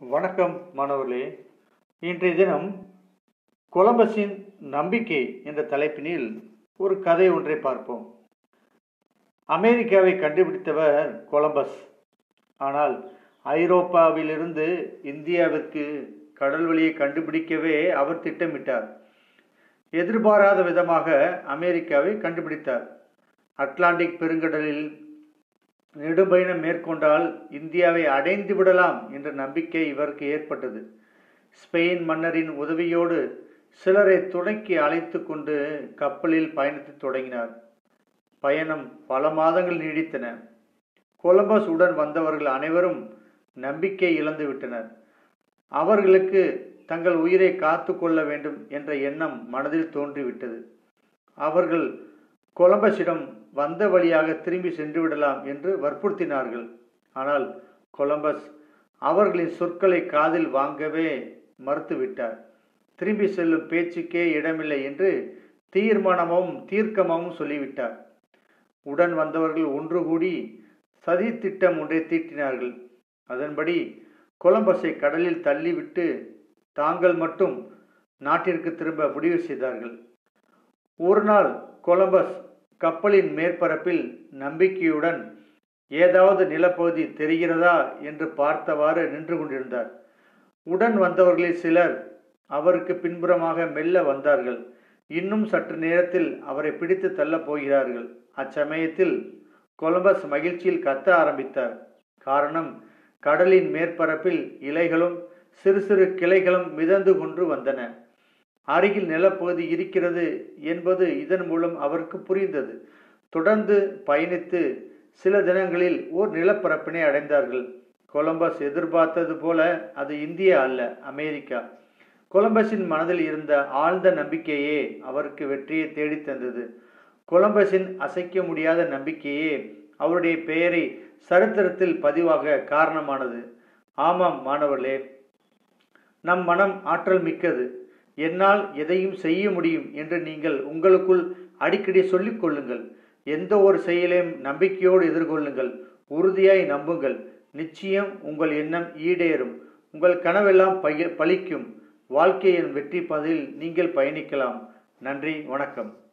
வணக்கம் மாணவர்களே இன்றைய தினம் கொலம்பஸின் நம்பிக்கை என்ற தலைப்பினில் ஒரு கதை ஒன்றை பார்ப்போம் அமெரிக்காவை கண்டுபிடித்தவர் கொலம்பஸ் ஆனால் ஐரோப்பாவிலிருந்து இந்தியாவிற்கு கடல் வழியை கண்டுபிடிக்கவே அவர் திட்டமிட்டார் எதிர்பாராத விதமாக அமெரிக்காவை கண்டுபிடித்தார் அட்லாண்டிக் பெருங்கடலில் நெடும்பயணம் மேற்கொண்டால் இந்தியாவை அடைந்து விடலாம் என்ற நம்பிக்கை இவருக்கு ஏற்பட்டது ஸ்பெயின் மன்னரின் உதவியோடு சிலரை துணைக்கு அழைத்து கொண்டு கப்பலில் பயணத்தை தொடங்கினார் பயணம் பல மாதங்கள் நீடித்தன கொலம்பஸ் உடன் வந்தவர்கள் அனைவரும் நம்பிக்கை இழந்து விட்டனர் அவர்களுக்கு தங்கள் உயிரை காத்து கொள்ள வேண்டும் என்ற எண்ணம் மனதில் தோன்றிவிட்டது அவர்கள் கொலம்பஸிடம் வந்த வழியாக திரும்பி சென்று விடலாம் என்று வற்புறுத்தினார்கள் ஆனால் கொலம்பஸ் அவர்களின் சொற்களை காதில் வாங்கவே மறுத்துவிட்டார் திரும்பி செல்லும் பேச்சுக்கே இடமில்லை என்று தீர்மானமும் தீர்க்கமாகவும் சொல்லிவிட்டார் உடன் வந்தவர்கள் ஒன்று கூடி சதி திட்டம் ஒன்றை தீட்டினார்கள் அதன்படி கொலம்பஸை கடலில் தள்ளிவிட்டு தாங்கள் மட்டும் நாட்டிற்கு திரும்ப முடிவு செய்தார்கள் ஒரு நாள் கொலம்பஸ் கப்பலின் மேற்பரப்பில் நம்பிக்கையுடன் ஏதாவது நிலப்பகுதி தெரிகிறதா என்று பார்த்தவாறு நின்று கொண்டிருந்தார் உடன் வந்தவர்களில் சிலர் அவருக்கு பின்புறமாக மெல்ல வந்தார்கள் இன்னும் சற்று நேரத்தில் அவரை பிடித்து தள்ளப் போகிறார்கள் அச்சமயத்தில் கொலம்பஸ் மகிழ்ச்சியில் கத்த ஆரம்பித்தார் காரணம் கடலின் மேற்பரப்பில் இலைகளும் சிறு சிறு கிளைகளும் மிதந்து கொண்டு வந்தன அருகில் நிலப்பகுதி இருக்கிறது என்பது இதன் மூலம் அவருக்கு புரிந்தது தொடர்ந்து பயணித்து சில தினங்களில் ஓர் நிலப்பரப்பினை அடைந்தார்கள் கொலம்பஸ் எதிர்பார்த்தது போல அது இந்தியா அல்ல அமெரிக்கா கொலம்பஸின் மனதில் இருந்த ஆழ்ந்த நம்பிக்கையே அவருக்கு வெற்றியை தேடித்தந்தது கொலம்பஸின் அசைக்க முடியாத நம்பிக்கையே அவருடைய பெயரை சரித்திரத்தில் பதிவாக காரணமானது ஆமாம் மாணவர்களே நம் மனம் ஆற்றல் மிக்கது என்னால் எதையும் செய்ய முடியும் என்று நீங்கள் உங்களுக்குள் அடிக்கடி சொல்லிக் கொள்ளுங்கள் எந்த ஒரு செயலையும் நம்பிக்கையோடு எதிர்கொள்ளுங்கள் உறுதியாய் நம்புங்கள் நிச்சயம் உங்கள் எண்ணம் ஈடேறும் உங்கள் கனவெல்லாம் பய பலிக்கும் வாழ்க்கையின் வெற்றி பதில் நீங்கள் பயணிக்கலாம் நன்றி வணக்கம்